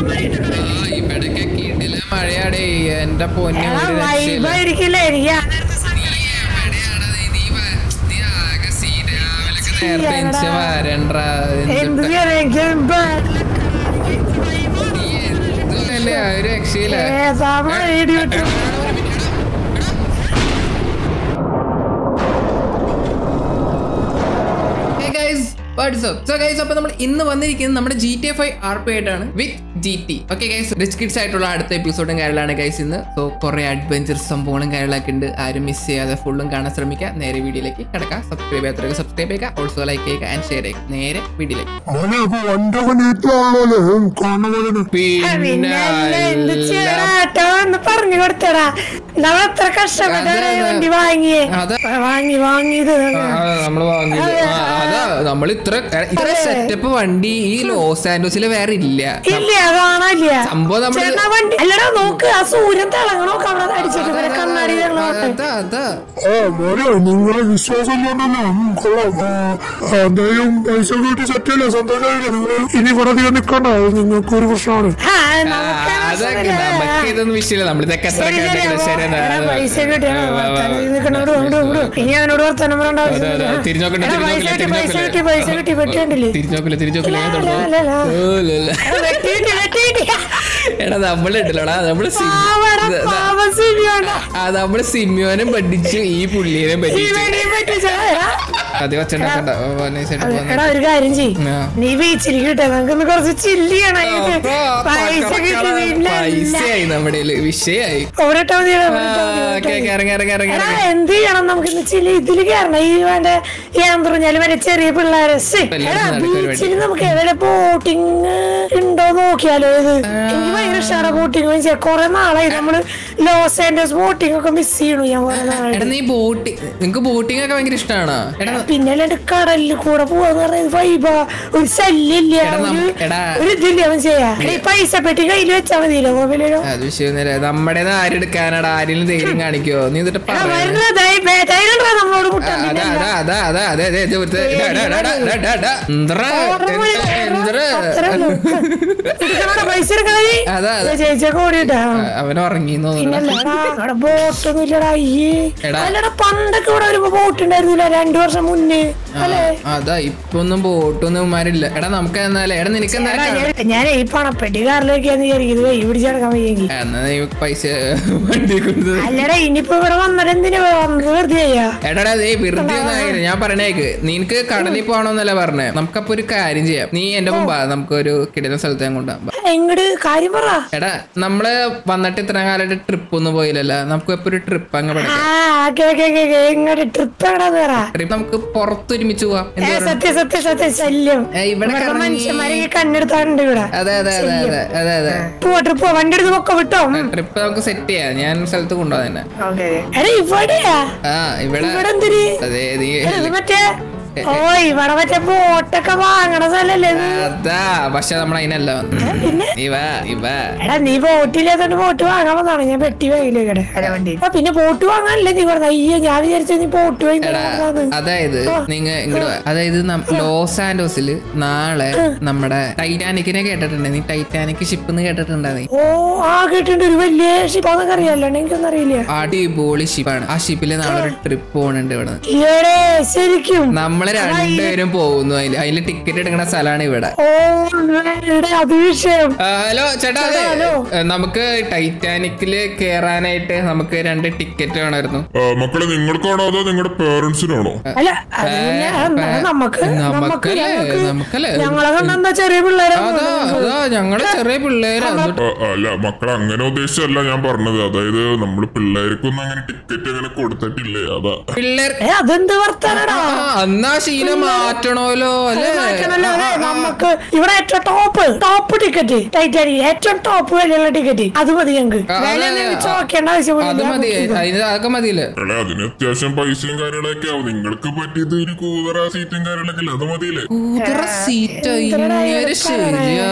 ആ ഇവിടൊക്കെ കിടില മഴയാടേ എന്റെ പൊന്നെ എടാ ഒരു രക്ഷയില്ല വൈബായിരിക്കില്ലേ എനിക്ക് ആ നേരത്തെ എനിക്ക് വരണ്ട എന്ത് ചെയ്യാനാ? എനിക്ക് ഇപ്പൊ അല്ലേ ഒരു രക്ഷയില്ല ഏതാ മഴയിടിയിട്ട് സോ ഗൈസ് അപ്പൊ നമ്മൾ ഇന്ന് വന്നിരിക്കുന്നത് നമ്മുടെ G T F I R P ആയിട്ടാണ് with G T okay guys rich kids ആയിട്ടുള്ള അടുത്ത എപ്പിസോഡും കാര്യങ്ങളാണ് ഗൈസ് ഇന്ന് സോ കുറെ അഡ്വഞ്ചർ സംഭവങ്ങളും കാര്യങ്ങളൊക്കെ ഉണ്ട് ആരും മിസ് ചെയ്യാതെ ഫുള്ളും കാണാൻ ശ്രമിക്കുക നേരെ വീഡിയോയിലേക്ക് കിടക്കുക സബ്സ്ക്രൈബ് ചെയ്യാത്തവർക്ക് സബ്സ്ക്രൈബ് ചെയ്യുക ഓൾസോ ലൈക്ക് ചെയ്യുക ആൻഡ് ഷെയർ ചെയ്യുക നേരെ വീഡിയോയിലേക്ക് മോനെ അപ്പൊ വണ്ടി കൊണ്ടിട്ടാണല്ലോ കാണുന്നത് പിന്നെ അല്ല, എന്ത് ചെയ്യടാ ഏട്ടാ എന്ന് പറഞ്ഞു കൊടുത്തടാ നമ്മൾ എത്ര കഷ്ടപ്പെട്ടാണ് അതെ, അതെ. വണ്ടി വാങ്ങിയേ അതെ. വാങ്ങി വാങ്ങിയത് നമ്മള് വാങ്ങിയത് ആ, അതാ നമ്മൾ ഇത്ര ഇത്ര സെറ്റപ്പ് വണ്ടി ഈ ലോസ് ആൻഡോസിൽ വേറെ ഇല്ല ഇല്ല കാണാനില്ല സംഭവം നമ്മള് ചേട്ടാ വണ്ടി അല്ലടാ നോക്ക് ആ സൂര്യൻ തിളങ്ങണോ അവിടെ അടിച്ചിട്ട് ഇവരെ കണ്ണാടി തിളങ്ങണോട്ടെ അതാ അതാ ആ മോനെ നിങ്ങളെ വിശ്വാസം കൊണ്ടല്ലോ ഉം, കൊള്ളാം ആ, ആ, എന്തായാലും പൈസ കൂട്ടി സെറ്റല്ലേ സന്തോഷമായില്ലേ നിങ്ങൾ ഇനി ഇവിടെ അധികം നിക്കണ്ട അത് നിങ്ങൾക്ക് ഒരു പ്രശ്നമാണ് ആ, ആ, നമുക്ക് അതൊക്കെ ആവശ്യമില്ല. നമുക്ക് ഇതൊന്നും വിഷയമില്ല നമ്മളിതൊക്കെ എത്ര ശരി, ശരി, കേട്ടിട്ടില്ല അപ്പൊ ശരി എന്നാ. എടാ, പൈസ കിട്ടിയാ വാ, വാ, വാ. വർത്താനം നിൽക്കണോട് കൊണ്ട് കൊണ്ട് ഇനി അവനോട് വർത്താനം പറയേണ്ട അതെ, അതെ. ആവശ്യമില്ല തിരിഞ്ഞോക്കണ്ട, എടാ, തിരിഞ്ഞോക്കല്ല, പൈസ കിട്ടി, പൈസ തിരിഞ്ഞോക്കല്ല. കിട്ടി പൈസ കിട്ടി പറ്റിയുണ്ടല്ലേ തിരിഞ്ഞോക്കില്ല തിരിഞ്ഞോക്കില്ല ഞാൻ ലാ, തുടങ്ങും. ലാ, ലാ. ഓ, ല, ല. എടാ, വെട്ടിയിട്ട്, വെട്ടിയിട്ട്. എടാ നമ്മളുണ്ടല്ലോടാ നമ്മള് സിം- പാവടാ, ദ- ദ- പാവം സിമിയോടാ. ആ നമ്മള് സിമ്യോനും പഠിച്ചു ഈ പുള്ളിയെ പറ്റിച്ചു ഇവനെയും പറ്റിച്ചോ, എടാ. അത് വച്ചുണ്ടാക്കണ്ട നൈസായിട്ട് അതെ, പോവാൻ എടാ ഒരു കാര്യം ചെയ്യ് ആ. നീ ബീച്ചിലേക്ക് കിട്ടാ നമുക്കൊന്ന് കുറച്ച് ചില്ല് ചെയ്യണം ഇത്. പൈസ കിട്ടി പിന്നെ പൈസയായി നമ്മുടെ കയ്യില്. വിഷയായി അവിടെ ഇട്ടാ മതി, ഇവിടെ ആ, ഇട്ടാ മതി, ഇവിടെ ഓക്കേ, ഇട്ടാ മതി. ഓക്കേ, ഇറങ്ങി ഇറങ്ങി ഇറങ്ങി എടാ, ഇറങ്ങി എന്ത് ചെയ്യണം നമുക്ക് ഇന്ന് ചില ഇതില് കയറണം ഈ മറ്റേ ഞാൻ പറഞ്ഞാല് മറ്റേ ചെറിയ പിള്ളേരെ ശ്ശെ, എല്ലാവരും എടാ, നടക്കും ഒരു ബീച്ചിൽ നമുക്ക് എവിടെ ബോട്ടിങ് ഉണ്ടോ നോക്കിയാലോ ഇത് എനിക്ക് ഭയങ്കര ഇഷ്ടമാണ് ബോട്ടിങ് വെച്ചാൽ കുറെ നാളായി നമ്മള് ലോസ് ആൻഡേഴ്സ് ബോട്ടിംഗ് ഒക്കെ മിസ് ചെയ്യണു ഞാൻ കുറെ എടാ നാളായിട്ട് നീ ബോട്ടിങ് നിങ്ങക്ക് ബോട്ടിംഗ് ഒക്കെ ഭയങ്കര ഇഷ്ടമാണോ എടാ പിന്നെ അല്ലാണ്ട് കടലിൽ കൂടെ പോവാന്ന് പറയുന്നത് വൈബാ ഒരു ശല്യമില്ല എടാ, ഒരു നമ്മ- എടാ. ഒരു ഇതില്ല അവൻ ചെയ്യാ എടാ, ഈ പൈസ പെട്ടി കയ്യിൽ വെച്ചാ മതിയല്ലോ മൊബൈലിലോ അത് വിഷയമൊന്നുമില്ല നമ്മുടെ ആരെടുക്കാനാടാ ആരെങ്കിലും ധൈര്യം കാണിക്കോ നീ എന്നിട്ട് പറയുന്നത് ധൈര്യം നമ്മളോട് മുട്ടാൻ അതാ പിന്നെ അതാ അതാ അതാ അതെ അതെ ഇത് ഇത് ഇടാ, ഇടാ, ഇടാ, ഇടാ, ഇടാ, ഇടാ. എന്തറാ? എന്തറാ? പൈസ എടുക്കണേ അതാ, അതാ. ചേച്ചിയൊക്കെ ഓടിയിട്ടാ അവൻ ഉറങ്ങിന്ന് തോന്നുന്നു പിന്നല്ലടാ അവിടെ ബോട്ടൊന്നും ഇല്ലടാ അയ്യേ എടാ. അല്ലടാ പണ്ടൊക്കെ ഇവിടെ വരുമ്പോ ബോട്ട് ഉണ്ടായിരുന്നില്ല രണ്ടു വർഷം മുന്നേ അല്ലേ അതാ ഇപ്പൊ ഒന്നും ബോട്ടൊന്നും ഉമാരില്ല എടാ നമുക്ക് എന്നാലേ എടാ നിനക്ക് എടാ, എന്നാലും ഞാൻ- ഞാൻ ഈ പണപ്പെട്ടി കാറിലേക്കാന്ന് വിചാരിക്കുന്നത് കൈ പിടിച്ചെടുക്കാൻ വയ്യെങ്കിൽ എന്നാ നീ പൈസ വണ്ടി കൊടുത്തത് അല്ലടാ ഇനിയിപ്പോ ഇവിടെ വന്നിട്ട് എന്തിനാ വന്നത് വെറുതെ ചെയ്യാ എടാ നീ വെറുതെ ഒന്നും ആയില്ല. ഞാൻ പറഞ്ഞേക്ക് നിനക്ക് കടലിൽ പോകണമെന്നല്ല പറഞ്ഞേ നമുക്കപ്പൊ ഒരു കാര്യം ചെയ്യാം നീ എന്റെ മുമ്പാ നമുക്കൊരു കിടന്ന സ്ഥലത്ത് ഞാൻ കൊണ്ടുപോകാം എങ്ങട് കാര്യം പറ എടാ നമ്മള് വന്നിട്ട് ഇത്ര കാലമായിട്ട് ട്രിപ്പ് ഒന്നും പോയില്ലല്ലോ നമുക്ക് ഇപ്പൊ ഒരു ട്രിപ്പ് അങ്ങ് ആ പഠിക്കാം കേക്കെ കേക്കെ എങ്ങട് ട്രിപ്പ് എങ്ങടാന്ന് പറ ട്രിപ്പ് നമുക്ക് പുറത്ത് ഒരുമിച്ച് പോവാം ഏ, എന്ത് പറ- സത്യം സത്യം സത്യം ശല്യം ഏ, ഇവിടെ ഇവിടുത്തെ കറങ്ങി. മനുഷ്യന്മാരെ കണ്ണെടുത്താണ്ട് ഇവിടെ അതെ അതെ അതെ അതെ അതെ അതെ പോവാ ട്രിപ്പ് വണ്ടി എടുത്ത് പൊക്ക വിട്ടോ ട്രിപ്പ് നമുക്ക് സെറ്റ് ചെയ്യാം ഞാൻ സ്ഥലത്ത് കൊണ്ടുപോകാൻ തന്നെ എടാ ഇവിടെയാ ആ ഇവിടെ ഇവിടെ എന്തിരി അതെ നീ എടാ, ഇത് മറ്റേ ഓ ഇവിടെ മറ്റേ ബോട്ടൊക്കെ വാങ്ങണ സ്ഥലല്ലേ ഇത് അതാ പക്ഷെ നമ്മൾ അതിനല്ല വന്നത് പിന്നെ നീ വാ നീ വാ എടാ നീ ബോട്ടില്ലാത്തോണ്ട് ബോട്ട് വാങ്ങാൻ വന്നതാണ് ഞാൻ പെട്ടി വാങ്ങിയില്ലേ വണ്ടി ആ പിന്നെ ബോട്ട് വാങ്ങാനല്ലേ നീ പറഞ്ഞ അയ്യോ ഞാൻ വിചാരിച്ചു നീ ബോട്ട് എടാ വാങ്ങി അതായത് നിങ്ങ ഇങ്ങോട്ട് വാ. അതായത് നം- ലോസ് ആൻഡോസിൽ നാളെ നമ്മുടെ ടൈറ്റാനിക്കിനെ കേട്ടിട്ടുണ്ട് നീ ടൈറ്റാനിക് ഷിപ്പ് എന്ന് കേട്ടിട്ടുണ്ടാ നീ ഓ ആ കേട്ടിട്ടുണ്ട് ഒരു വലിയ ഷിപ്പാന്നൊക്കെ അറിയാലോ എനിക്കൊന്നും അറിയില്ല അടിപൊളി ഷിപ്പാണ് ആ ഷിപ്പിൽ നാളെ ഒരു ട്രിപ്പ് പോകുന്നുണ്ട് ഇവിടെ ഈയടെ ശരിക്കും നമ്മള് രണ്ടുപേരും പോകുന്നു അതില് അതില് ടിക്കറ്റ് എടുക്കുന്ന സ്ഥലമാണ് ഇവിടെ ഓ എടാ, അത് വിഷയം ആ, ഹലോ ചേട്ടാ അതെ ഹലോ. ഏ, നമുക്ക് ടൈറ്റാനിക്കില് കേറാനായിട്ട് നമുക്ക് രണ്ട് ടിക്കറ്റ് വേണമായിരുന്നു ആ, മക്കളെ നിങ്ങൾക്കാണോ അതോ നിങ്ങളുടെ പേരൻസിനാണോ അല്ല അത് പിന്നെ എന്താ നമുക്ക് നമുക്ക് നമുക്കല്ലേ ഞങ്ങൾക്ക് നമുക്കല്ലേ ഞങ്ങളെ കണ്ടെന്താ ചെറിയ പിള്ളേരെ അതാ അതാ ഞങ്ങള് ചെറിയ പിള്ളേരാ എന്നിട്ട് ആ, അല്ല മക്കളെ അങ്ങനെ ഉദ്ദേശിച്ചല്ല ഞാൻ പറഞ്ഞത് അതായത് നമ്മൾ പിള്ളേർക്കൊന്നും അങ്ങനെ ടിക്കറ്റ് അങ്ങനെ കൊടുത്തിട്ടില്ലേ അതാ പിള്ളേർ ഏ അതെന്ത് വർത്താനടാ ആ, എന്നാ ശീലം മാറ്റണമല്ലോ അല്ലേ മാറ്റണല്ലോ, അതെ, നമുക്ക് ഇവിടെ ഏറ്റവും ടോപ്പ് ടോപ്പ് ടിക്കറ്റ് ടൈറ്റാനിക് ഏറ്റവും ടോപ്പ് വിലയുള്ള ടിക്കറ്റ് അത് മതി ഞങ്ങൾക്ക് ആ, വില അതെ, ഒന്നും ആ, ചോദിക്കേണ്ട അത് ആവശ്യമില്ല മതി അതിന് അതൊക്കെ മതിയില്ലേ അല്ലെ അതിന് അത്യാവശ്യം പൈസയും കാര്യങ്ങളൊക്കെ ആവും നിങ്ങൾക്ക് പറ്റിയത് ഒരു കൂതറ സീറ്റും കാര്യങ്ങളൊക്കെ അല്ലേ അത് മതിയില്ലേ കൂതറ സീറ്റ് ഇങ്ങനെ ശരിയാവത്തില്ല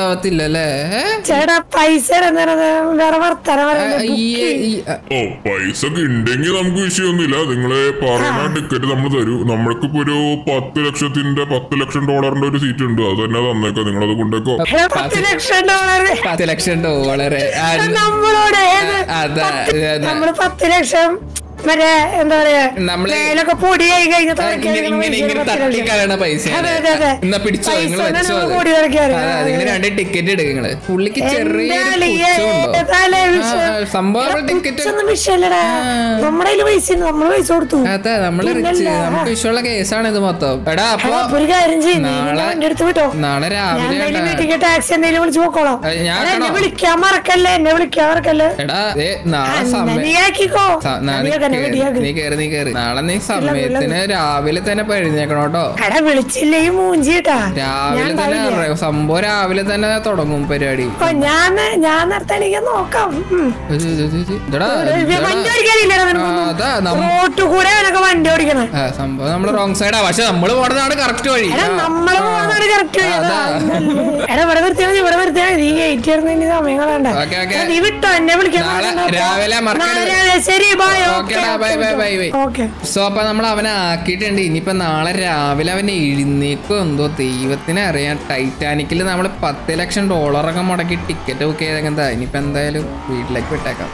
അല്ലല്ലേ ഏ? ചേട്ടാ പൈസ തരുന്നത് വേറെ വർത്തമാനം ആ, പറയുന്നത് ഈ ഈ ആ, ഓ പൈസ ഒക്കെ ഉണ്ടെങ്കിൽ നമുക്ക് വിഷയമൊന്നുമില്ല നിങ്ങള് പറയുന്ന ടിക്കറ്റ് നമ്മൾ തരൂ നമ്മൾക്കിപ്പോ ഒരു പത്ത് ലക്ഷത്തിന്റെ പത്ത് ലക്ഷം ഡോളറിന്റെ ഒരു സീറ്റ് ഉണ്ട് അത് തന്നെ തന്നേക്കാം നിങ്ങളത് കൊണ്ടേക്കോ എടാ, പത്ത് ലക്ഷം ഡോളർ പത്ത് ലക്ഷം ഡോളർ നമ്മളോട് ഏത് അതാ പത്ത്- അതാ. നമ്മള് പത്ത് ലക്ഷം മറ്റേ എന്താ പറയാ നമ്മള് മേലൊക്കെ പൊടിയായി കഴിഞ്ഞ ഇങ്ങനെ ഇങ്ങനെ ഇങ്ങനെ തട്ടിക്കളയണ പൈസയാണ് അതെ, അതെ, അതെ. എന്നാ പിടിച്ചോ പൈസ നിങ്ങൾ തന്നെ വെച്ചോ നമ്മൾ അത്. കൂടി കളിക്കാറ്. അതെ, അതെ. നിങ്ങള് രണ്ട് ടിക്കറ്റ് എടുക്കുക നിങ്ങള് പുള്ളിക്ക് ചെറിയൊരു എന്തായാലും ഈ പുച്ഛമുണ്ടോ ഏതായാലും ഈ വിഷയം- ആ, ആ, സംഭവം ടിക്കറ്റ് പുച്ഛൊന്നും വിഷയല്ലടാ നമ്മുടെ കയ്യില് പൈസ ഉണ്ട് നമ്മള് പൈസ കൊടുത്തു അതെ നമ്മള് റിച്ച് പിന്നല്ല. നമുക്ക് വിഷയമുള്ള കേസാണ് ഇത് മൊത്തം എടാ അപ്പൊ എടാ, അപ്പൊ ഒരു കാര്യം ചെയ്യും നീ നാളെ- നിന്റെ വണ്ടി എടുത്ത് വിട്ടോ നാളെ ഞാൻ രാവിലെ എന്തായാലും ആട്ടാ. വീട്ടിലേക്ക് ടാക്സി എന്തെങ്കിലും വിളിച്ച് പോക്കോളാം അത് ഞാൻ എടാ, എന്നെ ആക്കണോ? വിളിക്കാൻ മറക്കല്ലേ എന്നെ വിളിക്കാൻ മറക്കല്ലേ എടാ ദേ, നാളെ എന്നാ സമയം നീ ആക്കിക്കോ സ- നാ- നീ നീ കേറ്, റെഡിയാക്ക് നീ കേറി നീ കേറി നാളെ നീ സമയത്തിന് രാവിലെ തന്നെ ഇപ്പൊ എഴുന്നേക്കണം കേട്ടോ എടാ വിളിച്ചില്ലേ ഈ മൂഞ്ചി കേട്ടാ രാവിലെ ഞാൻ തന്നെ ഉണ്ടാവില്ല. ഇറ- സംഭവം രാവിലെ തന്നെ തുടങ്ങും പരിപാടി ഓ, ഞാൻ ഞാൻ നേരത്തെ എനിക്ക് നോക്കാം ഉം. ഇത് ഇത് ഇത് ഇത്. ഇതെടാ, ഇത് ഇതെടാ. വണ്ടി ഓടിക്കാനില്ലടാ ആ, നിനക്കൊന്നും. അതാ നമ്മ- റോട്ട് കൂടെ അവനൊക്കെ വണ്ടി ഓടിക്കണം ആ, സംഭവം നമ്മള് റോങ് സൈഡാ പക്ഷെ നമ്മള് പോണതാണ് കറക്റ്റ് വഴി എടാ ആ, നമ്മള് ആ. പോകുന്നതാണ് കറക്റ്റ് ആ, അതാ. എടാ ഇവിടെ നിർത്തിയാ മതി ഇവിടെ നിർത്തിയാ മതി നീ ഗേറ്റ് ഇറങ്ങി സമയം കളയണ്ട ഓക്കേ, ഓക്കേ. എടാ, നീ വിട്ടോ എന്നെ വിളിക്കാൻ നാളെ മറക്കണ്ട. രാവിലെ മറക്കരുത്. നാളെ രാവിലെ ശരി ബൈ ഓക്കേ, ഡാ, bye, bye, bye, bye. Okay so അപ്പൊ നമ്മൾ അവനെ ആക്കിയിട്ടുണ്ട് ഇനിയിപ്പോ നാളെ രാവിലെ അവൻ എഴുന്നേക്കോ എന്തോ ദൈവത്തിന് അറിയാം ടൈറ്റാനിക്കിൽ നമ്മൾ പത്ത് ലക്ഷം ഡോളറൊക്കെ മുടക്കി ടിക്കറ്റ് ബുക്ക് ചെയ്തെന്താ ഇനിയിപ്പോ എന്തായാലും വീട്ടിലേക്ക് വിട്ടേക്കാം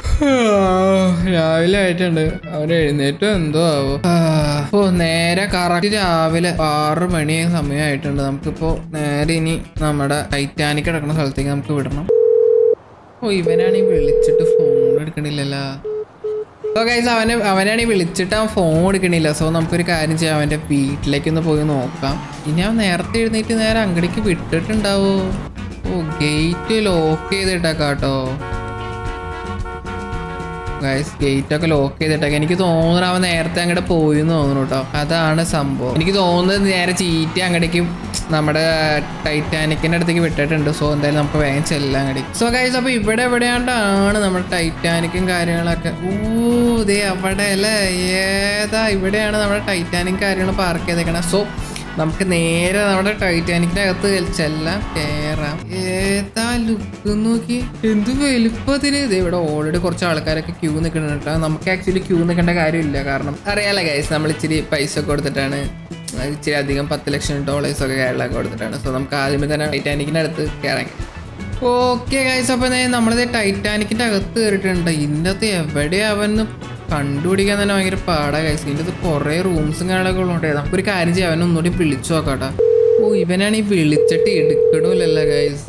രാവിലെ ആയിട്ടുണ്ട് അവൻ എഴുന്നേറ്റോ എന്തോ ആവോ ആ, ഓ നേരെ കറക്റ്റ് രാവിലെ ആറ് മണി സമയമായിട്ടുണ്ട് നമുക്കിപ്പോ നേരെ ഇനി നമ്മുടെ ടൈറ്റാനിക് കിടക്കുന്ന സ്ഥലത്തേക്ക് നമുക്ക് വിടണം ഓ ഇവനാണെങ്കിൽ വിളിച്ചിട്ട് ഫോൺ എടുക്കണില്ലല്ലോ സോ ഗൈസ് അവനെ അവനാണെങ്കിൽ വിളിച്ചിട്ട് അവൻ ഫോൺ എടുക്കണില്ല സോ നമുക്കൊരു കാര്യം ചെയ്യാം അവൻ്റെ വീട്ടിലേക്ക് ഒന്ന് പോയി നോക്കാം ഇനി അവൻ നേരത്തെ എഴുന്നേറ്റ് നേരെ അങ്ങടേക്ക് വിട്ടിട്ടുണ്ടാവോ ഓ ഗേറ്റ് ലോക്ക് ചെയ്തിട്ടേക്കാം കേട്ടോ ഗൈസ് ഗേറ്റ് ഒക്കെ ലോക്ക് ചെയ്തിട്ടേക്കാം എനിക്ക് തോന്നുന്നു അവൻ നേരത്തെ അങ്ങോട്ട് പോയി എന്ന് തോന്നുന്നു കേട്ടോ അതാണ് സംഭവം എനിക്ക് തോന്നുന്നത് നേരെ ചീറ്റി അങ്ങടേക്ക് നമ്മുടെ ടൈറ്റാനിക്കിന്റെ അടുത്തേക്ക് വിട്ടിട്ടുണ്ട് സോ എന്തായാലും നമുക്ക് വേഗം ചെല്ലാം അങ്ങടേക്ക് സോ ഗൈസ് അപ്പൊ ഇവിടെ എവിടെയാണ്ടാണ് നമ്മുടെ ടൈറ്റാനിക്കും കാര്യങ്ങളൊക്കെ ഓ ദേ അവിടെ അല്ലേ ഏതാ ഇവിടെയാണ് നമ്മുടെ ടൈറ്റാനിക് കാര്യങ്ങൾ പാർക്ക് ചെയ്തേക്കണേ സോ നമുക്ക് നേരെ നമ്മുടെ ടൈറ്റാനിക്കിന്റെ അകത്ത് ചെല്ലാം കേറാം ഏതാ ലുക്ക് നോക്കി എന്ത് വലുപ്പത്തിന് ഇത് ഇവിടെ ഓൾറെഡി കുറച്ച് ആൾക്കാരൊക്കെ ക്യൂ നിൽക്കുന്നുണ്ട് കേട്ടോ നമുക്ക് ആക്ച്വലി ക്യൂ നിൽക്കേണ്ട കാര്യമില്ല കാരണം അറിയാലോ ഗൈസ് നമ്മൾ ഇച്ചിരി പൈസ ഒക്കെ കൊടുത്തിട്ടാണ് അത് ഇച്ചിരി അധികം പത്ത് ലക്ഷം ഡോളേഴ്സ് ഒക്കെ കേരളമൊക്കെ കൊടുത്തിട്ടാണ് സോ നമുക്ക് ആദ്യമേ തന്നെ ടൈറ്റാനിക്കിന്റെ അടുത്ത് കയറാൻ ഓക്കെ ഗൈസ് അപ്പൊ നമ്മളിത് ടൈറ്റാനിക്കിന്റെ അകത്ത് കയറിയിട്ടുണ്ട് ഇതിൻ്റെ അകത്ത് എവിടെയാ അവന്ന് കണ്ടുപിടിക്കാൻ തന്നെ ഭയങ്കര പാടാ ഗൈസ് ഇതിൻ്റെ അകത്ത് കുറേ റൂംസും കാര്യങ്ങളൊക്കെ ഉള്ളതുകൊണ്ട് നമുക്കൊരു കാര്യം ചെയ്യാം അവനെ ഒന്നുകൂടി വിളിച്ചു നോക്കാട്ടാ ഓ ഇവനാണ് ഈ വിളിച്ചിട്ട് എടുക്കണമില്ലല്ലോ ഗൈസ്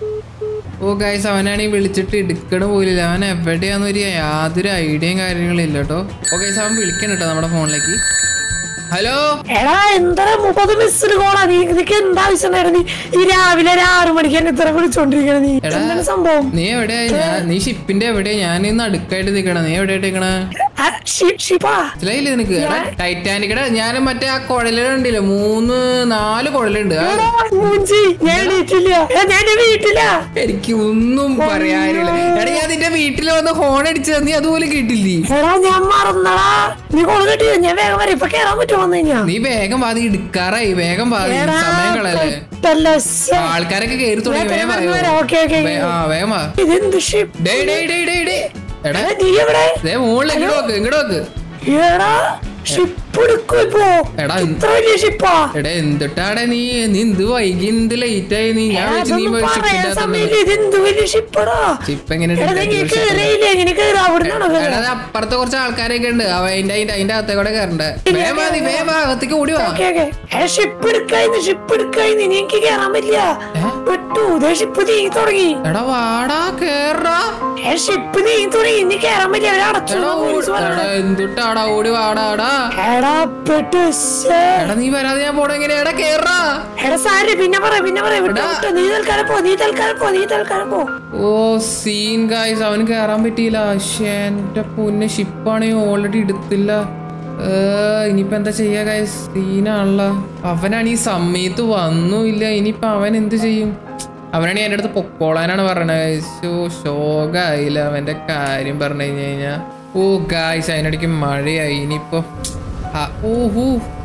ഓ ഗൈസ് അവനാണെങ്കിൽ വിളിച്ചിട്ട് എടുക്കണ പോലില്ല അവൻ എവിടെയാന്നൊരു യാതൊരു ഐഡിയയും കാര്യങ്ങളില്ല കേട്ടോ ഓ ഗൈസ് അവൻ വിളിക്കണം കേട്ടോ നമ്മുടെ ഫോണിലേക്ക് ഹലോ എടാ എന്താ മുപ്പത് മിസ്ഡ് കോളാ നീ നിനക്ക് എന്താ ആവശ്യം ഉണ്ടായിരുന്നു നീ ഈ രാവിലെ ഒരു ആറു മണിക്ക് എന്നെ ഇത്ര വിളിച്ചോണ്ടിരിക്കണ നീ എടാ. എന്താണ് സംഭവം നീ എവിടെയാ ഞാൻ നീ ഷിപ്പിന്റെ എവിടെയാ ഞാൻ ഇന്ന് അടുക്കായിട്ട് നിൽക്കണ നീ എവിടെയായിട്ട് നിൽക്കണ ആ, ഷി- ഷിപ്പാ മനസ്സിലായില്ലേ നിനക്ക് എടാ ടൈറ്റാനിക്കടെ ഞാൻ മറ്റേ ആ കുഴലുണ്ടല്ലോ മൂന്ന് നാല് കുഴലുണ്ട് ആ, എടാ, മൂഞ്ചി ഞാൻ എണീറ്റില്ല എടാ, ഞാൻ എന്റെ വീട്ടിലാ എനിക്ക് ഒന്നും പറയാനില്ല എടാ ഞാൻ നിന്റെ വീട്ടിൽ വന്ന് ഹോൺ അടിച്ചത് നീ അതുപോലെ കേട്ടില്ലേ എടാ ഞാൻ മറന്നടാ നീ കോള് കിട്ടിയോ ഞാൻ വേഗം വരാം ഇപ്പൊ കേറാൻ പറ്റുമോ വന്നു കഴിഞ്ഞാ നീ വേഗം വാതി എടുക്കാറായി വേഗം വാതി എടാ, സമയം കളയല്ലേ പെട്ടല്ലോ, ശ്ശെ. ആൾക്കാരൊക്കെ കേറി തുടങ്ങി വേഗം വരാം, വായോ. വരാം, ഓക്കേ, ഓക്കേ, വേ- ആ വേഗം വാ ഇതെന്ത് ഷിപ്പ് ഡേ ഡേ ഡേ ഡേ ഡേ എടാ എടാ, നീ എവിടെ ദേ മുകളിൽ ഇങ്ങോട്ട് നോക്ക് ഇങ്ങോട്ട് നോക്ക് എടാ ഷിപ്പ് എടുക്കും ഇപ്പോ എടാ ഇത്ര വലിയ ഷിപ്പാ എടാ എന്തിട്ടാടെ നീ നീ എന്ത് വൈകി എന്ത് ലേറ്റ് ആയി നീ ഞാൻ വിളിച്ചു നീ അതൊന്നും ഷിപ്പിന്റെ പറയാൻ അകത്തുണ്ട് സമയമില്ല ഇതെന്ത് വലിയ ഷിപ്പടാ ഷിപ്പ് എങ്ങനെ എടാ നീ കേറിയില്ലേ എങ്ങനെ കേറാ അവിടെ നിന്നാണോ എടാ അത് അപ്പുറത്ത് കുറച്ച് ആൾക്കാരൊക്കെ ഉണ്ട് അവ അതിന്റെ അതിന്റെ അതിന്റെ അകത്തെ കൂടെ കയറണ്ടേ വേഗം വാ നീ വേഗം വാ അകത്തേക്ക് ഓടി വാ ഓക്കെ ഓക്കെ എടാ ഷിപ്പ് എടുക്കായിന്ന് ഷിപ്പ് എടുക്കായിന്ന് ഇനി എനിക്ക് കേറാൻ പറ്റില്ല വിട്ടു ദേ ഷിപ്പ് നീങ്ങി തുടങ്ങി എടാ വാടാ കേറാ എടാ ഷിപ്പ് നീങ്ങി തുടങ്ങി ഇനി കേറാൻ പറ്റില്ല അവര് അടച്ചു എടാ പോലീസ് ഓ- പറഞ്ഞു. എടാ എന്തുട്ടാടാ ഓടി വാടാടാ എടാ പെട്ടു ശ്ശേ. എടാ നീ വരാതെ ഞാൻ പോണ എങ്ങനെ എടാ കേറാ എടാ സാരി പിന്നെ പറ പിന്നെ പറ വിട്ടോ വിട്ടോ നീ തൽക്കാലം പോ നീ തൽക്കാലം പോ നീ തൽക്കാലം പോ ഓ സീൻ ഗായ്സ് അവന് കയറാൻ പറ്റിയില്ല ശ്ശേ, എന്റെ പൊന്നെ ഷിപ്പാണെങ്കിൽ ഓൾറെഡി എടുത്തില്ല ഏ, ഇനിയിപ്പോ എന്താ ചെയ്യാ ഗായ്സ് സീനാണല്ലോ അവനാണ് ഈ സമയത്ത് വന്നുമില്ല ഇനിയിപ്പോ അവൻ എന്ത് ചെയ്യും അവനാണ് എൻ്റെ അടുത്ത് പൊക്കോളാനാണ് പറയണത് ശോ ശോകായില്ല അവന്റെ കാര്യം പറഞ്ഞു കഴിഞ്ഞു കഴിഞ്ഞാ ഓ ഗായ്സ് അതിനിടയ്ക്ക് മഴയായി ഇനിയിപ്പോ ആ, ഓ ഹൂ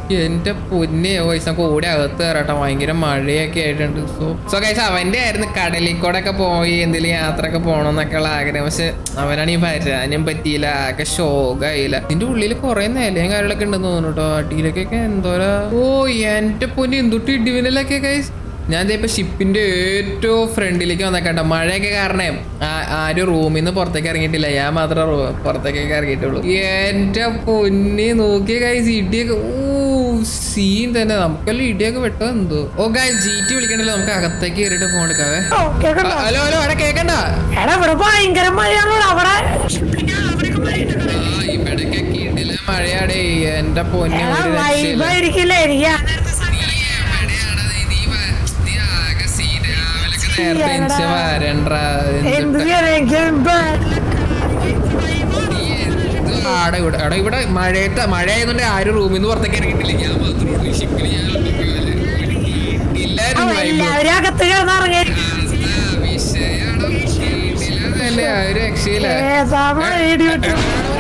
എന്റെ പൊന്നെ വയസ്സ് നമുക്ക് ഓടി അകത്ത് കയറട്ടെ ഭയങ്കര മഴയൊക്കെ ആയിട്ടുണ്ട് സോ സോ കൈസ് അവന്റെ ആയിരുന്നു കടലിൽ കൂടെ ഒക്കെ പോയി എന്തെങ്കിലും യാത്ര ഒക്കെ പോകണമെന്നൊക്കെയുള്ള ആഗ്രഹം പക്ഷെ അവനാണ് ഈ വരാനും പറ്റിയില്ല ആകെ ഷോകായില്ല ഇതിന്റെ ഉള്ളിൽ കുറെ നിലയും കാര്യങ്ങളൊക്കെ ഉണ്ടെന്ന് തോന്നുന്നു കേട്ടോ അടിയിലേക്കൊക്കെ എന്തോരാ ഓ എന്റെ പൊന്നെ എന്തൊട്ട് ഇടിവിനലൊക്കെ കൈസ് ഞാൻ ദേ ഇപ്പൊ ഷിപ്പിന്റെ ഏറ്റവും ഫ്രണ്ടിലേക്ക് വന്നേക്കട്ടോ മഴയൊക്കെ കാരണം ആ- ആരും റൂമിൽ നിന്ന് പുറത്തേക്ക് ഇറങ്ങിയിട്ടില്ല ഞാൻ മാത്രമേ റൂ- പുറത്തേക്കൊക്കെ ഇറങ്ങിയിട്ടുള്ളൂ എന്റെ പൊന്നി നോക്കിയ കൈസ് ഇടിയൊക്കെ ഓ സീൻ തന്നെ നമുക്കെല്ലാം ഇടിയൊക്കെ വെട്ടോ എന്തോ ഓ ഗായ് ജി ടി വിളിക്കണ്ടല്ലോ നമുക്ക് അകത്തേക്ക് കയറിയിട്ട് ഫോൺ എടുക്കാവേ ഓ, കേക്കണ്ട ഹലോ ഹലോ അവിടെ കേക്കണ്ട എടാ ഇവിടെ ഭയങ്കര മഴയാണോ അവിടെ പിന്നെ അവിടെയൊക്കെ മഴയുണ്ട്. ആ ഇവിടൊക്കെ കിടില മഴയാടേ എന്റെ പൊന്നി എടാ ഒരു രക്ഷയില്ല വൈബായിരിക്കില്ലേ എനിക്ക് നേരത്തെ എനിക്ക് വരണ്ട എന്ത് എന്തിട്ടാ ചെയ്യാനാ എനിക്ക് ആടെ ഇവിടെ എടാ ഇവിടെ മഴയത്ത് മഴ ആയതുകൊണ്ട് ആരും റൂമിൽ നിന്ന് പുറത്തേക്ക് ഇറങ്ങിയിട്ടില്ല ഞാൻ മാത്രമേ ഉള്ളൂ ഷിപ്പിൽ ഞാൻ ഒറ്റയ്ക്കുമല്ലേ. ഇല്ലായിരുന്നു vibe. എല്ലാവരും അകത്ത് കിടന്നിറങ്ങി അതാ വിഷയാണ്. വീട്ടിലതല്ലേ, ആ ഒരു രക്ഷയില്ല ഏതാ മഴ ഇടി വെട്ടും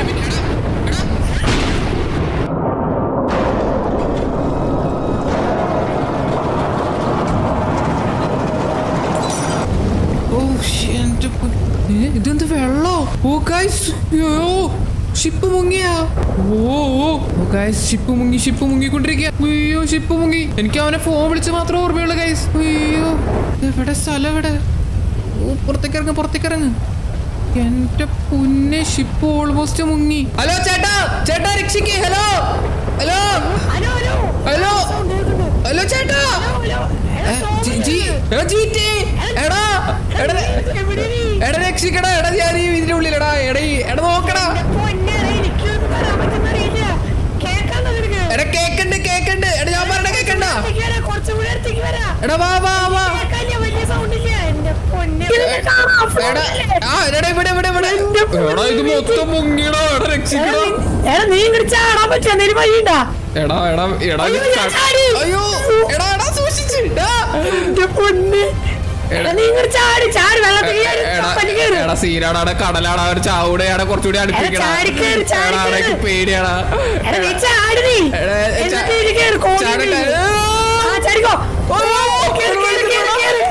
ഓ ശ്ശെ, എന്റെ പൊ- ഏ, ഇതെന്ത് വെള്ളോ ഓ ഗൈസ് അയ്യോ ഷിപ്പ് മുങ്ങിയാ ഓ ഓ ഓ ഗൈസ് ഷിപ്പ് മുങ്ങി ഷിപ്പ് മുങ്ങിക്കൊണ്ടിരിക്കുക അയ്യോ ഷിപ്പ് മുങ്ങി എനിക്ക് അവനെ ഫോൺ വിളിച്ച് മാത്രമേ ഓർമ്മയുള്ളൂ ഗൈസ് അയ്യോ എവിടെ സ്ഥലം എവിടെ ഓ പുറത്തേക്ക് ഇറങ്ങ് പുറത്തേക്ക് ഇറങ്ങ് എന്റെ പൊന്നെ ഷിപ്പ് ഓൾമോസ്റ്റ് മുങ്ങി ഹലോ ചേട്ടാ ചേട്ടാ രക്ഷിക്ക് hello hello hello hello hello hello ചേട്ടാ ഏ, ജി- ജി- ഏ, ജീറ്റി. എടാ എടാ എവിടെ നീ? എടാ രക്ഷിക്കടാ എടാ ഞാൻ ഈ ഇതിന്റെ ഉള്ളിലെടാ എടാ ഈ- എടാ നോക്കടാ പൊന്നെ, എനിക്കൊന്നും വരാൻ പറ്റുന്നറിയില്ല. കേൾക്കാണ്ടോ നിനക്ക്? എടാ കേക്കണ്ട് കേക്കണ്ട് എടാ ഞാൻ പറഞ്ഞ കേക്കണ്ട അടുത്തേക്ക് വരാം, കുറച്ചുകൂടി അടുത്തേക്ക് വരാം. എടാ വാ വാ വാ കേൾക്കാനില്ല, വലിയ sound ഇല്ല. എന്റെ പൊന്നെ. ഇതിനെ കാണാം, എടാ phone ഇല്ലേ? ആ എടാ ഇവിടെ ഇവിടെ ഇവിടെ എന്റെ എടാ ഇത് മൊത്തം മുങ്ങിയടാ എടാ എടാ, രക്ഷിക്കടാ നീ- എടാ, നീ ഇങ്ങോട്ട് ചാടാൻ പറ്റുമോ എന്തെങ്കിലും വഴിയുണ്ടാ എടാ എടാ എടാ ഇത് അയ്യോ, ഞാൻ ക- ചാടി. അയ്യോ എടാ എടാ സൂക്ഷിച്ച് എടാ എന്റെ പൊന്ന് എടാ നീ ഇങ്ങോട്ട് ചാടി ചാടി വെള്ളത്തിൽ കയറി എടാ കപ്പലിൽ കയറി എടാ സീനാടാ കടലാടാ ഒരു ചാവൂടെയാണ് കുറച്ചുകൂടി അടുപ്പിക്കടാ ചാടി കേറ്, ചാടി എടാ കേറ്. എനിക്ക് പേടിയാടാ എടാ നീ ചാടി നീ എടാ, ചാ- എന്നിട്ട് ഇതിൽ കയറി കോണി ചാടട്ടെ. ആ ചാടിക്കോ ഓ, കേറ്, കേറ്, കേറ്, കേറ്.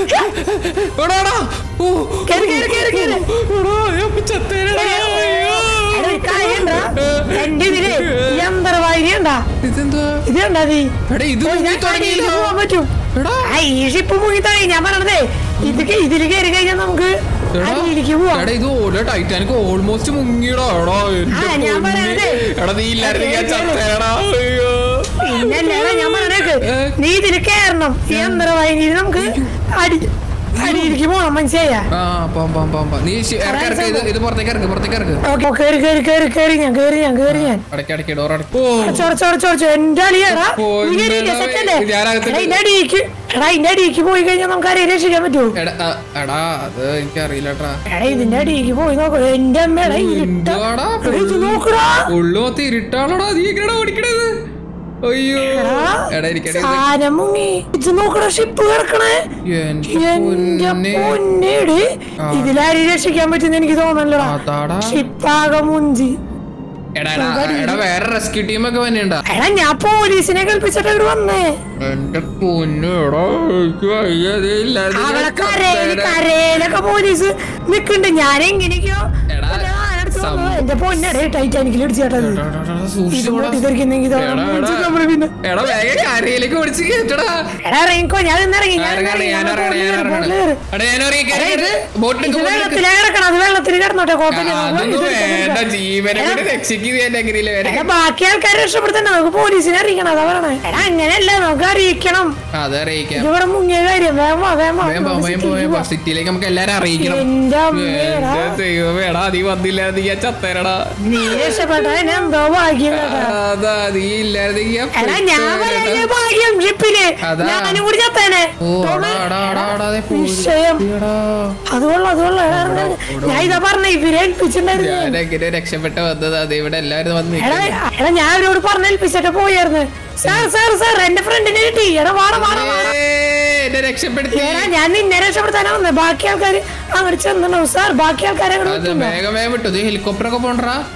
എടാടാ ഓ കേറ്, കേറ്, കേറ്, കേറ്. എടാ ഞാൻ ചത്തേരടാ എടാ, അയ്യോ ഒരു കാര്യം ഉണ്ടെടാ. എന്റെ ഇതില് യന്ത്രവാഹിനി ഉണ്ടാ ഇതെന്തുവാ ഇത് കണ്ടാ നീ എടാ ഇത് ഓ, മുങ്ങി ഞാൻ കടലിൽ തുടങ്ങിയില്ല പോവാൻ പറ്റും എടാ ആ ഈ ഷിപ്പ് മുങ്ങി തുടങ്ങി ഞാൻ പറഞ്ഞതേ ഇത് ഇതിൽ കയറി കഴിഞ്ഞാൽ നമുക്ക് എടാ, അടിയിലേക്ക് പോവാം എടാ ഇത് ഓരോ ടൈറ്റാനിക് ഓൾമോസ്റ്റ് മുങ്ങിയടാ എടാ എന്റെ ആ, ഞാൻ പൊന്നേ. പറയണതേ. എടാ നീ ഇല്ലായിരുന്നെങ്കിൽ ഞാൻ ചത്തേടാ അയ്യോ പിന്നല്ലേടാ ഞാൻ പറഞ്ഞേക്ക് ഏ? നീ ഇതിൽ കയറണം ഈ യന്ത്രവാഹിനിയിൽ നമുക്ക് അടി അടിയിലേക്ക് പോണം മനസ്സിലായ ആ പോം പോം പോം പോം. നീ ശി- ഇറക്ക് ഇറക്ക് ഇത് ഇത് പുറത്തേക്ക് ഇറക്ക് പുറത്തേക്ക് ഇറക്ക് ഓക്കെ കേറി കേറി കേറി കേറി ഞാൻ കേറി ഞാൻ കേറി ഞാൻ അടക്കി അടക്കി ഡോർ അടക്കോ ചോറ് ചോറ് ചോറ് ചോറ് എന്റെ അളിയാടാ പൊന്നേ, ഞാനകത്ത് ഇതിന്റെ അടിയിലേക്ക് എടാ ഇതിന്റെ അടിയിലേക്ക് പോയി കഴിഞ്ഞാൽ നമുക്ക് ആരെയും രക്ഷിക്കാൻ പറ്റുമോ എടാ ആ, എടാ അത് എനിക്ക് അറിയില്ലട്ടാ എടാ ഇതിന്റെ അടിയിലേക്ക് പോയി നോക്കൂ എന്റെ അമ്മയുടെ ഇരുട്ട എന്തുവാടാ എടാ, ഇത് നോക്കടാ ഉള്ളു മൊത്തം ഇരുട്ടാണോടാ നീ എങ്ങനെയാ ഓടിക്കണത് അയ്യോ എടാ ഇരിക്കണേ ഇത്. സാധനം മുങ്ങി ഇത് നോക്കടാ ഷിപ്പ് കിടക്കണേ എന്റെ എന്റെ പൊന്നേ. പൊന്നേട് ഇതിലാരും രക്ഷിക്കാൻ പറ്റുന്ന എനിക്ക് തോന്നല്ലടാ അതാടാ ഷിപ്പാകെ മുഞ്ചി എടാ എടാ എടാ വേറെ റെസ്ക്യൂ ടീമൊക്കെ വന്നിണ്ടാ എടാ ഞാൻ പോലീസിനെ കൽപ്പിച്ചിട്ട് ഇവിടെ വന്നേ എന്റെ പൊന്നു എടാ എനിക്ക് വയ്യ, ദേ ഇല്ലാതെ ഞാൻ അവിടെ കരയില് ചത്തേനെ. കരയിലൊക്കെ പോലീസ് നിക്കണ്ട് ഞാൻ എങ്ങനെയൊക്കെയോ എടാ, മറ്റേ ആനടുത്ത് സം- വന്നതാ. എന്റെ പൊന്നടേ ടൈറ്റാനിക്കിൽ ഇടിച്ചേട്ടത് എടാ, എടാ, എടാ, സൂക്ഷിച്ച് ഇത് പോടാ. പൊട്ടിത്തെറിക്കുന്നെങ്കിൽ എടാ, എടാ. നമ്മള് പിന്നെ എടാ വേഗം കരയിലേക്ക് ഓടിച്ച് കേട്ടടാ എടാ ഇറങ്ങിക്കോ ഞാൻ ഇന്നിറങ്ങി ഞാൻ ഇറങ്ങാണ്, ഇന്നിറങ്ങി. ഞാൻ ഞാൻ ഇറങ്ങാണ്, ഞാൻ ബോട്ടില് ഇറങ്ങാണ്. കയറി. എടാ, ഞാൻ ഇറങ്ങി, എടാ, കയറി, ഇത് കയറി. ബോട്ടിലേക്ക്, ഇത് ബോട്ടിലേക്ക്. വെള്ളത്തിലേ കിടക്കണം അത് വെള്ളത്തിൽ കിടന്നോട്ടെ കുഴപ്പമില്ല ആ, നമുക്ക് അതൊന്നും ഇത് വേണ്ട എടുക്കാം. ജീവനെ കൂടി രക്ഷിക്കുന്നത് എന്റെ എങ്ങനെയില്ല എടാ, ബാക്കി ആൾക്കാരെ രക്ഷപ്പെടുത്തണ്ട നമുക്ക് പോലീസിനെ അറിയിക്കണം അതാ പറയണേ എടാ അങ്ങനെയല്ല നമുക്ക് അറിയിക്കണം അത് അറിയിക്കാം ഇവിടെ മുങ്ങിയ കാര്യം വേഗം വാ, വേഗം വാ. വേഗം പോ, നമുക്ക് വേഗം പോ, സിറ്റിയിലേക്ക് വേഗം പോ. പോവാം. സിറ്റിയിലേക്ക് നമുക്ക് എല്ലാരും അറിയിക്കണം എന്റെ അമ്മേടാ എന്റെ ദൈവമേ, എടാ നീ വന്നില്ല നീ ഞാൻ ചത്തേരടാ നീ രക്ഷപ്പെട്ട എന്തോ ഭാഗ്യം കേട്ടാ അതാ നീ ഇല്ലായിരുന്നെങ്കിൽ ഞാൻ എടാ ഞാൻ പെട്ടേനെ പറയുന്ന കേട്ടോ. ഭാഗ്യം ഷിപ്പില് അതാ. ഞാനും കൂടി ചത്തേനെ ഓ എടാ, എടാ, എടാ, എടാ, ദേ പോയി. വിഷയം എടാ. അതുകൊള്ള അതുകൊള്ള ഞാൻ ഇതാ പറഞ്ഞ ഇവരെ ഏൽപ്പിച്ചിട്ടുണ്ടായിരുന്നു ഞാൻ എങ്ങനെ രക്ഷപ്പെട്ട് വന്നത് അത് ഇവിടെ എല്ലാവരും വന്ന് എടാ നിൽക്കുന്നു. എടാ ഞാൻ അവരോട് പറഞ്ഞ ഏൽപ്പിച്ചിട്ട് പോയായിരുന്നു സാർ സാർ സാർ എന്റെ ഫ്രണ്ടിനെ കിട്ടി എടാ വാട വാട വാട ഏയ്, എന്നെ രക്ഷപ്പെടുത്തി എടാ ഞാൻ നിന്നെ രക്ഷപ്പെടുത്താനാ വന്നത് ബാക്കി ആൾക്കാർ അങ്ങോട്ട് ചെന്നുണ്ടാവും സാർ ബാക്കി ആൾക്കാരെ അങ്ങോട്ട് അത് വിട്ടുണ്ടോ? വേഗം വേഗം വിട്ടു ഇത് ഹെലികോപ്റ്റർ ഒക്കെ പോണ്ടാ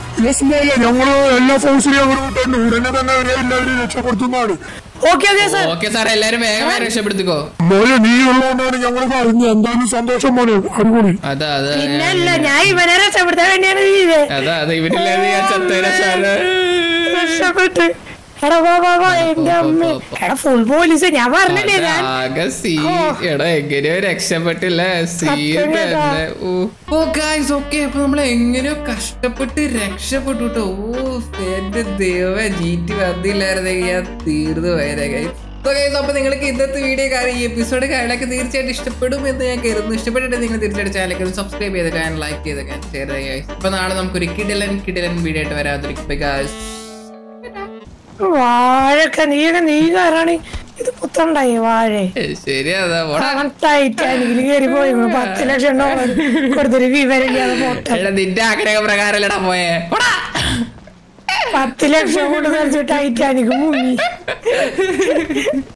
യെസ് ഞങ്ങള് എല്ലാ ഫോഴ്സിനെയും അങ്ങോട്ട് വിട്ടുണ്ട് ഉടനെ തന്നെ അവരെ എല്ലാവരും രക്ഷപ്പെടുത്തുന്നതാണ് okay okay sir okay sir എല്ലാരും വേഗമായി രക്ഷപ്പെടുത്തിക്കോ മോനെ നീ ഉള്ളതുകൊണ്ടാണ് ഞങ്ങൾ പറഞ്ഞു എന്തായാലും സന്തോഷം മോനെ അടിപൊളി അതാ അതാ പിന്നല്ല ഞാൻ ഇവനെ രക്ഷപ്പെടുത്താൻ വേണ്ടിയാണ് ഇത് അതാ അതാ ഇവരില്ലാതെ ഞാൻ ചത്തേനെ സാറ് രക്ഷപ്പെട്ട് എടാ വാ വാ വാ എന്റെ അമ്മ എടാ ഫുൾ പോലീസ് ഞാൻ പറഞ്ഞില്ലേ ഞാൻ ആകെ സീ എടാ എങ്ങനെയോ രക്ഷപ്പെട്ടില്ല സീൻ സത്യം കേട്ടോ. തന്നെ ഓ ഗായ്സ് ഓക്കെ അപ്പൊ നമ്മൾ എങ്ങനെയോ കഷ്ടപ്പെട്ട് രക്ഷപ്പെട്ടു കേട്ടോ ഓ എന്റെ ദൈവ ജി ടി വന്നില്ലായിരുന്നെങ്കിൽ ഞാൻ തീർന്നു പോയതേ ഗൈസ് അപ്പൊ നിങ്ങൾക്ക് ഇന്നത്തെ വീഡിയോ കാര്യം ഈ എപ്പിസോഡ് കാര്യങ്ങളൊക്കെ തീർച്ചയായിട്ടും ഇഷ്ടപ്പെടും എന്ന് ഞാൻ കരുതുന്നു ഇഷ്ടപ്പെട്ടിട്ട് നിങ്ങൾ തീർച്ചയായിട്ടും ചാനലൊക്കെ സബ്സ്ക്രൈബ് ചെയ്തേക്കാൻ ലൈക്ക് ചെയ്തേക്കാൻ ഷെയർ ചെയ്യുക അപ്പൊ നാളെ നമുക്കൊരു കിടിലൻ കിടിലൻ വീഡിയോ ആയിട്ട് വരാതിരിക്കും ഗായ്സ് വാഴക്ക നീയൊക്കെ നീ കാരാണ് ഇത് പുത്തുണ്ടായി വാഴ ശരിയാ പോടാ അവൻ ടൈറ്റാനിക്കിൽ കയറി പോയി പത്ത് ലക്ഷം ഡോളർ കൊടുത്തൊരു വിവരമില്ലാതെ പോട്ടെ എടാ നിന്റെ ആഗ്രഹ പ്രകാരല്ലടാ പോയേ പോടാ പത്ത് ലക്ഷം കൊണ്ട് കളിച്ച് ടൈറ്റാനിക് മുങ്ങി